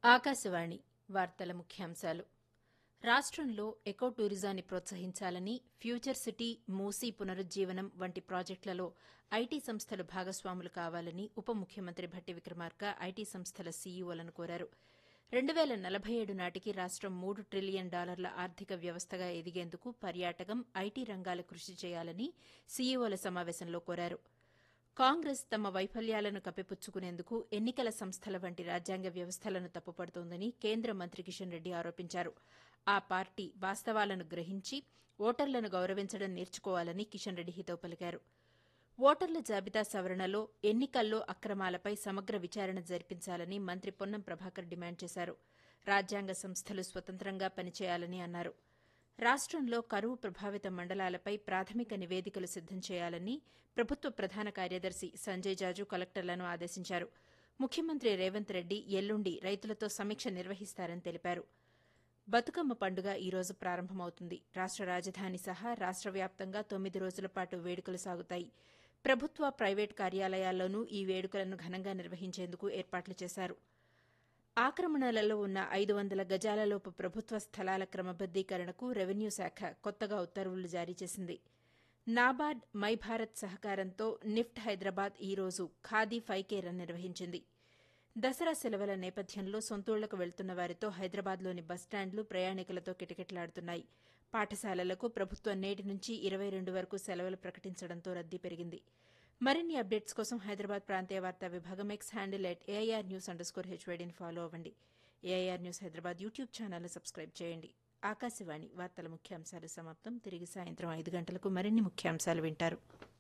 ఆకాశవాణి వార్తల ముఖ్యాంశాలు రాష్ట్రంలో ఎకో టూరిజాన్ని ప్రోత్సహించాలని ఫ్యూచర్ సిటీ మూసీ పునరుజ్జీవనం వంటి ప్రాజెక్టులలో ఐటీ సంస్థలు భాగస్వాములు కావాలని ఉప ముఖ్యమంత్రి భట్టి విక్రమార్క ఐటీ సంస్థల సీఈఓలను కోరారు రెండు వేల నలభై ఏడు నాటికి రాష్టం మూడు ట్రిలియన్ డాలర్ల ఆర్థిక వ్యవస్థగా ఎదిగేందుకు పర్యాటకం ఐటీ రంగాలు కృషి చేయాలని సీఈఓల సమావేశంలో కోరారు కాంగ్రెస్ తమ వైఫల్యాలను కప్పిపుచ్చుకునేందుకు ఎన్నికల సంస్థల వంటి రాజ్యాంగ వ్యవస్థలను తప్పుపడుతోందని కేంద్ర మంత్రి కిషన్ రెడ్డి ఆరోపించారు ఆ పార్టీ వాస్తవాలను గ్రహించి ఓటర్లను గౌరవించడం నేర్చుకోవాలని కిషన్ రెడ్డి హితవు పలికారు ఓటర్ల జాబితా సవరణలో ఎన్నికల్లో అక్రమాలపై సమగ్ర విచారణ జరిపించాలని మంత్రి పొన్నం ప్రభాకర్ డిమాండ్ చేశారు రాజ్యాంగ సంస్థలు స్వతంత్రంగా పనిచేయాలని అన్నారు రాష్టంలో కరువు ప్రభావిత మండలాలపై ప్రాథమిక నివేదికలు సిద్దం చేయాలని ప్రభుత్వ ప్రధాన కార్యదర్శి సంజయ్ జాజు కలెక్టర్లను ఆదేశించారు ముఖ్యమంత్రి రేవంత్ రెడ్డి ఎల్లుండి రైతులతో సమీక్ష నిర్వహిస్తారని తెలిపారు బతుకమ్మ పండుగ ఈ రోజు ప్రారంభమవుతుంది రాష్ట రాజధాని సహా రాష్ట వ్యాప్తంగా తొమ్మిది రోజుల పాటు వేడుకలు సాగుతాయి ప్రభుత్వ ప్రైవేట్ కార్యాలయాల్లోనూ ఈ వేడుకలను ఘనంగా నిర్వహించేందుకు ఏర్పాట్లు చేశారు ఆక్రమణలలో ఉన్న ఐదు వందల గజాలలోపు ప్రభుత్వ స్థలాల క్రమబద్దీకరణకు రెవెన్యూ శాఖ కొత్తగా ఉత్తర్వులు జారీ చేసింది నాబార్డ్ మై భారత్ సహకారంతో నిఫ్ట్ హైదరాబాద్ ఈ రోజు ఖాదీ ఫైకే రన్ నిర్వహించింది దసరా సెలవుల నేపథ్యంలో సొంతూళ్లకు వెళ్తున్న వారితో హైదరాబాద్లోని బస్టాండ్లు ప్రయాణికులతో కిటకిటలాడుతున్నాయి పాఠశాలలకు ప్రభుత్వం నేటి నుంచి ఇరవై రెండు వరకు సెలవులు ప్రకటించడంతో రద్దీ పెరిగింది మరిన్ని అప్డేట్స్ కోసం హైదరాబాద్ ప్రాంతీయ వార్తా విభాగం X handle at AIR news underscore హెచ్వైడీని ఫాలో అవ్వండి ఏఐఆర్ న్యూస్ హైదరాబాద్ యూట్యూబ్ ఛానల్ను సబ్స్క్రైబ్ చేయండి ఆకాశవాణి వార్తల ముఖ్యాంశాలు సమాప్తం తిరిగి సాయంత్రం ఐదు గంటలకు మరిన్ని ముఖ్యాంశాలు వింటారు